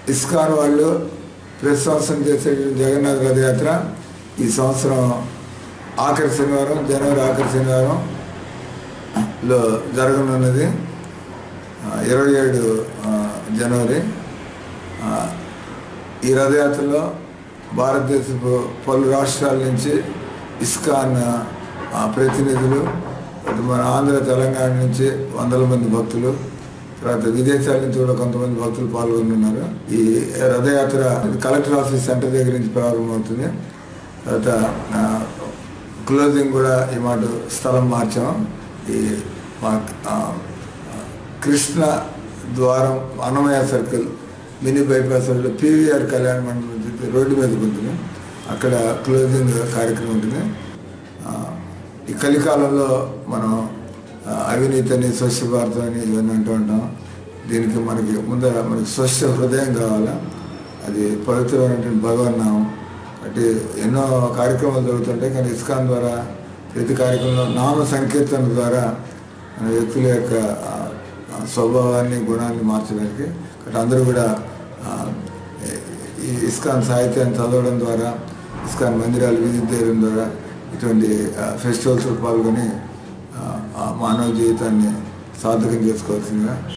ISKCON వాళ్ళు ప్రతి సంవత్సరం చేసే జగన్నాథ్ రథయాత్ర ఈ సంవత్సరం ఆఖరి శనివారం జనవరి ఆఖరి శనివారం లో జరగనున్నది ఇరవై ఏడు జనవరి ఆ, ఈ రథయాత్రలో భారతదేశపు పలు రాష్ట్రాల నుంచి ఇస్కాన్ ఆ, ప్రతినిధులు అటు మన ఆంధ్ర తెలంగాణ నుంచి వందల మంది భక్తులు తర్వాత విదేశాల నుంచి కూడా కొంతమంది భక్తులు పాల్గొనున్నారు ఈ రథయాత్ర కలెక్టర్ ఆఫీస్ సెంటర్ దగ్గర నుంచి ప్రారంభమవుతుంది తర్వాత ఆ, క్లోజింగ్ కూడా ఈ మాట స్థలం మార్చాం ఈ మా ఆ, కృష్ణ ద్వారం అన్నమయ్య సర్కిల్ మినీ బైపాస్ రోడ్లో పీవీఆర్ కళ్యాణ మండపం అని చెప్పి రోడ్డు మీదకి ఉంటుంది అక్కడ క్లోజింగ్ కార్యక్రమం ఉంటుంది ఆ, ఈ కలికాలంలో మనం ఆ, అవినీతి అని స్వచ్ఛ భారత్ అని ఇవన్నీ అంటూ ఉంటాం దీనికి మనకి ముందర మనకి స్వచ్ఛ హృదయం కావాలా అది పవిత్రమైనటువంటి భగవన్ నామం అంటే ఎన్నో కార్యక్రమాలు జరుగుతుంటాయి కానీ ఇస్కాన్ ద్వారా ప్రతి కార్యక్రమంలో నామ సంకీర్తన ద్వారా మన వ్యక్తుల యొక్క ఆ, ఆ స్వభావాన్ని గుణాన్ని మార్చడానికి కాబట్టి అందరూ కూడా ఆ, ఈ ఇస్కాన్ సాహిత్యాన్ని చదవడం ద్వారా ఇస్కాన్ మందిరాలు విజిట్ చేయడం ద్వారా ఇటువంటి ఫెస్టివల్స్లో పాల్గొని ఆ, ఆ మానవ జీవితాన్ని సార్థకం చేసుకోవాల్సిందిగా